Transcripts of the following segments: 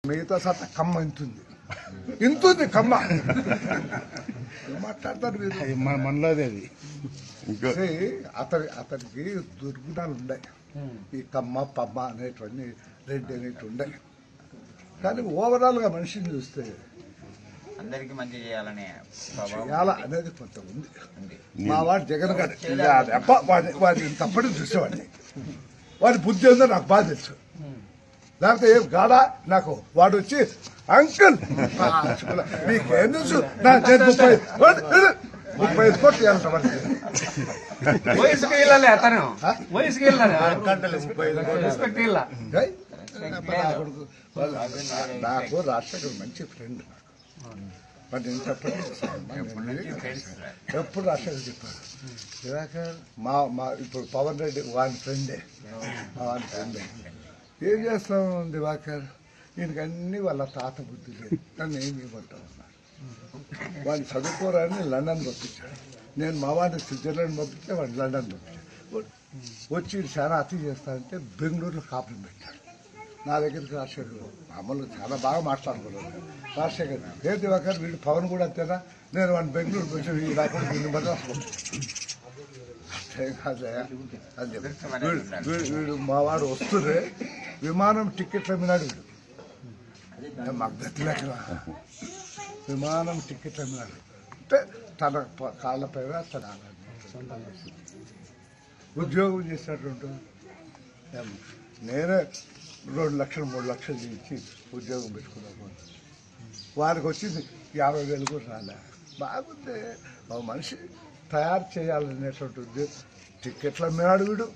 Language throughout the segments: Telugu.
మిగతా సత్త కమ్మ ఇంతుంది ఇంతుంది కమ్మ ఏం మాట్లాడతారు మీరు అది మన మనలోదే అది ఇంకో See, అతని అతనికి దుర్గుణాలు ఉన్నాయి ఈ కమ్మ పమ్మ అనేటివన్నీ రెడ్డి అనేటివి ఉన్నాయి కానీ ఓవరాల్ గా మనిషిని చూస్తే అందరికి మంచి చేయాలనే స్వభావం చేయాల అనేది కొంత ఉంది ఉంది మా వాడు జగన్ గారు ఇలా దెబ్బ వాడి వాడిని తప్పని చూసేవాడిని వాడి బుద్ధి ఉందో నాకు బాగా తెలుసు లేకపోతే ఏం గాడా నాకు వాడు వచ్చి అంకుల్ మీకేం తెలుసు నా చేతి ముప్పై ముప్పై ఐదు కోట్లు ఇవ్వాలంట వాడికి. వయసుకి వెళ్ళాలి అతను ఆ? వయసుకి వెళ్ళాలి రెస్పెక్ట్ ಇಲ್ಲ ఏయ్, నా కొడుకు, వాళ్ళ- నాకు రాష్ట్ర మంచి ఫ్రెండ్ మరి నేను చెప్పండి ఎప్పుడు రాష్ట్రం చెప్పారు దివాకర్ మా మా ఇప్పుడు పవన్ రెడ్డి వాని ఫ్రెండే మా వాని ఫ్రెండే ఏం చేస్తాం దివాకర్ ఈయనకి అన్ని వాళ్ళ తాత బుద్ధి లేదు నన్ను ఏం ఇవ్వమంటావు అన్నారు వాడిని చదువుకోరని లండన్ పంపించాడు నేను మా వాడిని స్విట్జర్లాండ్ పంపిస్తే వాడిని లండన్ పంపించాడు వచ్చి ఈడు చాలా అతి చేస్తానంటే బెంగళూరులో కాపురం పెట్టాడు నా దగ్గరికి రాజశేఖర్ మామూలు చాలా బాగా మాట్లాడుకున్నాడు రాజశేఖర్ ఏ దివాకర్ వీడు పవన్ కూడా అంతేనా నేను వాడిని బెంగళూరు వచ్చి ఈ రాకుండా వీడిని మద్రాసు పంపించాను అంతే కాదే అని చెప్పి వీడు వీడు- వీడు మా వాడు వస్తుంటే విమానం టికెట్లు అమ్మినాడు వీడు ఏ మాకు గతి లేకరా విమానం టికెట్లు అమ్మినాడు అంటే తన ప- కాళ్ళపైన తన ఆనందం. ఉద్యోగం చేసినటువంటి ఏం, నేనే రెండు లక్షలు మూడు లక్షలు ఇచ్చి ఉద్యోగం పెట్టుకున్నాను వారికి వచ్చింది యాభై వేలు కూడా రాలే బాగుంది ఒక మనిషి తయారు చేయాలనేటువంటిది టికెట్ల అమ్మినాడు వీడు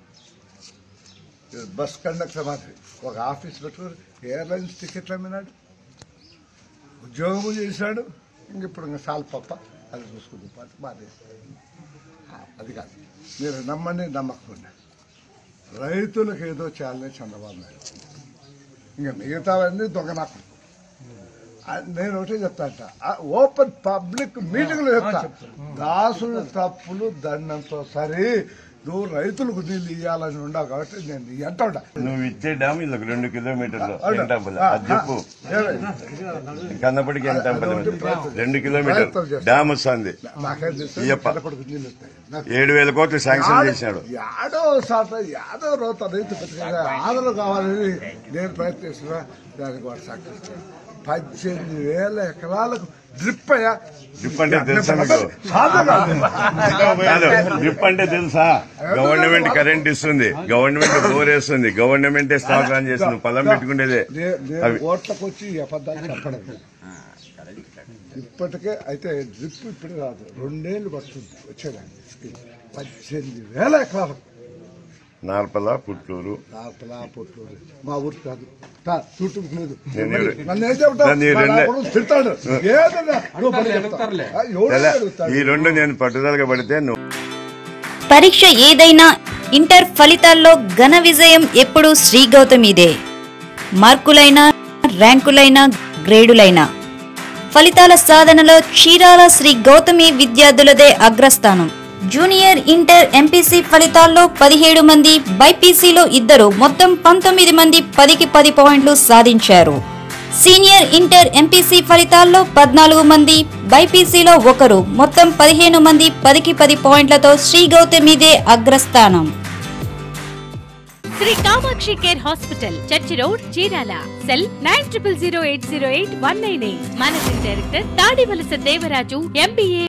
బస్ కండక్టర్ మాదిరి ఒక ఆఫీస్ పెట్టుకుని ఎయిర్లైన్స్ టికెట్లు అమ్మినాడు ఉద్యోగము చేశాడు ఇంక ఇప్పుడు ఇంకా సాల్ పప్ప అది చూసుకుంది పాటు మాది అది కాదు మీరు నమ్మండి నమ్మకండి రైతులకు ఏదో చేయాలని చంద్రబాబు నాయుడు ఇంకా మిగతావన్నీ దొంగ నాకు నేను ఒకటే చెప్తాంట ఓపెన్ పబ్లిక్ మీటింగ్లో చెప్తా దాసుల తప్పులు దండంతో సరి నువ్వు రైతులకు నీళ్ళు ఇవ్వాలని ఉండవు కాబట్టి నేను ఎంత ఉంటా నువ్వు ఇచ్చే డ్యామ్ ఇది ఒక రెండు కిలోమీటర్లు అవునా? ఎంత అవ్వదు? అది చెప్పు కన్నప్పటికి ఎంత అవ్వదు? రెండు కిలోమీటర్లు డ్యామ్ వస్తుంది నాకేం తెలుసు ఇయ్యప్ప. చిన్నప్పటికి నీళ్ళు వస్తాయి నాకు ఏడు వేల కోట్లు శాంక్షన్ చేశాడు యాడో శాత యాదో రోత రైతు బతికేదా ఆదరణ కావాలని నేను ప్రయత్నిస్తున్నా దానికి వాడు సక్సెస్ పద్దెనిమిది వేల ఎకరాలకు డ్రిప్ అయ్యా డ్రిప్ అంటే తెలుసా మీకు? సాధన కాదు డ్రిప్ అంటే తెలుసా గవర్నమెంట్ కరెంట్ ఇస్తుంది గవర్నమెంట్ బోర్ వేస్తుంది గవర్నమెంట్ స్టాక్ ఆన్ చేస్తుంది పొలం పెట్టుకునేదే నే- నేను అవి ఓట్లకు వచ్చి ఈ అబద్ధాలు చెప్పడం ఇప్పటికే అయితే డ్రిప్ ఇప్పుడు రాదు రెండేళ్ళు పడుతుంది వచ్చేదాన్ని పద్దెనిమిది వేల ఎకరాలకు నార్పల పుట్టూరు లోపల పొట్టూరు మా ఊరు కాదు తా, చుట్టూకు లేదు నేను ఎవరు- నన్ను ఏం చెప్తావు నన్ను ఈ మా రెండే- కొడుకు తిడతాడు ఏదన్నా నువ్వు పని చెప్తావు. అడుగుతారులే. ఆ, ఎవడు ఎలా? అడుగుతాడు? ఈ రెండు నేను పట్టుదలగా పడితే నువ్వు పరీక్ష ఏదైనా ఇంటర్ ఫలితాల్లో ఘన విజయం ఎప్పుడూ శ్రీ గౌతమిదే మార్కులైనా ర్యాంకులైనా గ్రేడులైనా ఫలితాల సాధనలో చీరాల శ్రీ గౌతమి విద్యార్థులదే అగ్రస్థానం జూనియర్ ఇంటర్ ఎంపీసీ ఫలితాల్లో పదిహేడు మంది బైపీసీలో ఇద్దరు మొత్తం పంతొమ్మిది మంది పదికి పది పాయింట్లు సాధించారు సీనియర్ ఇంటర్ ఎంపీసీ ఫలితాల్లో పద్నాలుగు మంది బైపీసీలో ఒకరు మొత్తం పదిహేను మంది పదికి పది పాయింట్లతో శ్రీ గౌతమిదే అగ్రస్థానం Sri Kamakshi care hospital church road Chirala cell nine triple zero eight zero eight one nine eight managing director Tadivalasa Devaraju MBA